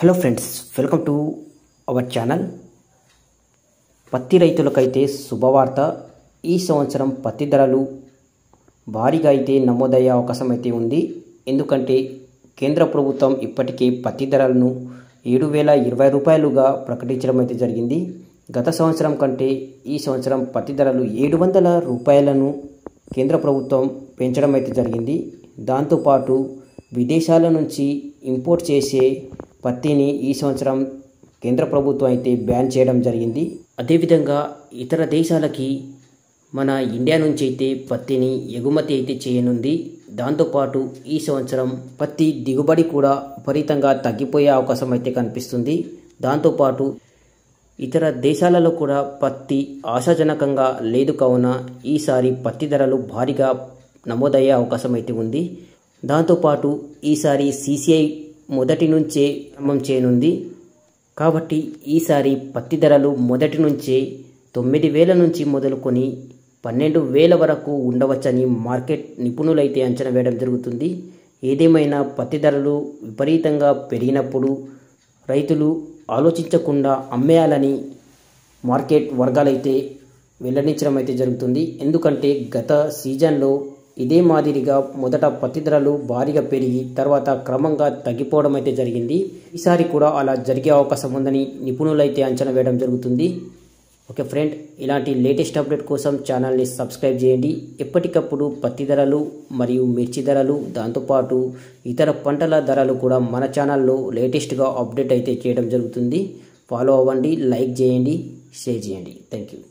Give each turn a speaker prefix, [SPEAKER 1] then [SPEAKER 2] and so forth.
[SPEAKER 1] hello friends welcome to our channel పత్తి రైతులకైతే శుభవార్త ఈ సంవత్సరం పత్తి ధరలు భారీగా అయితే నమోదయ్యే అవకాశం అయితే ఉంది ఎందుకంటే కేంద్ర ప్రభుత్వం ఇప్పటికే పత్తి ధరలను ఏడు వేల ఇరవై రూపాయలుగా ప్రకటించడం అయితే జరిగింది గత సంవత్సరం కంటే ఈ సంవత్సరం పత్తి ధరలు ఏడు వందల రూపాయలను కేంద్ర ప్రభుత్వం పెంచడం అయితే జరిగింది దాంతోపాటు విదేశాల నుంచి ఇంపోర్ట్ చేసే పత్తిని ఈ సంవత్సరం కేంద్ర ప్రభుత్వం అయితే బ్యాన్ చేయడం జరిగింది అదేవిధంగా ఇతర దేశాలకి మన ఇండియా నుంచి అయితే పత్తిని ఎగుమతి అయితే చేయనుంది దాంతోపాటు ఈ సంవత్సరం పత్తి దిగుబడి కూడా విపరీతంగా తగ్గిపోయే అవకాశం అయితే కనిపిస్తుంది దాంతోపాటు ఇతర దేశాలలో కూడా పత్తి ఆశాజనకంగా లేదు కావున ఈసారి పత్తి ధరలు భారీగా నమోదయ్యే అవకాశం అయితే ఉంది దాంతోపాటు ఈసారి సీసీఐ మొదటి నుంచే ప్రారంభం చేయనుంది కాబట్టి ఈసారి పత్తి ధరలు మొదటి నుంచే తొమ్మిది వేల నుంచి మొదలుకొని పన్నెండు వేల వరకు ఉండవచ్చని మార్కెట్ నిపుణులైతే అంచనా వేయడం జరుగుతుంది ఏదేమైనా పత్తి ధరలు విపరీతంగా పెరిగినప్పుడు రైతులు ఆలోచించకుండా అమ్మేయాలని మార్కెట్ వర్గాలైతే వెల్లడించడం అయితే జరుగుతుంది ఎందుకంటే గత సీజన్లో ఇదే మాదిరిగా మొదట పత్తి ధరలు భారీగా పెరిగి తర్వాత క్రమంగా తగ్గిపోవడం అయితే జరిగింది ఈసారి కూడా అలా జరిగే అవకాశం ఉందని నిపుణులైతే అంచనా వేయడం జరుగుతుంది ఓకే ఫ్రెండ్ ఇలాంటి లేటెస్ట్ అప్డేట్ కోసం ఛానల్ని సబ్స్క్రైబ్ చేయండి ఎప్పటికప్పుడు పత్తి ధరలు మరియు మిర్చి ధరలు దాంతోపాటు ఇతర పంటల ధరలు కూడా మన ఛానల్లో లేటెస్ట్గా అప్డేట్ అయితే చేయడం జరుగుతుంది ఫాలో అవ్వండి లైక్ చేయండి షేర్ చేయండి థ్యాంక్ యూ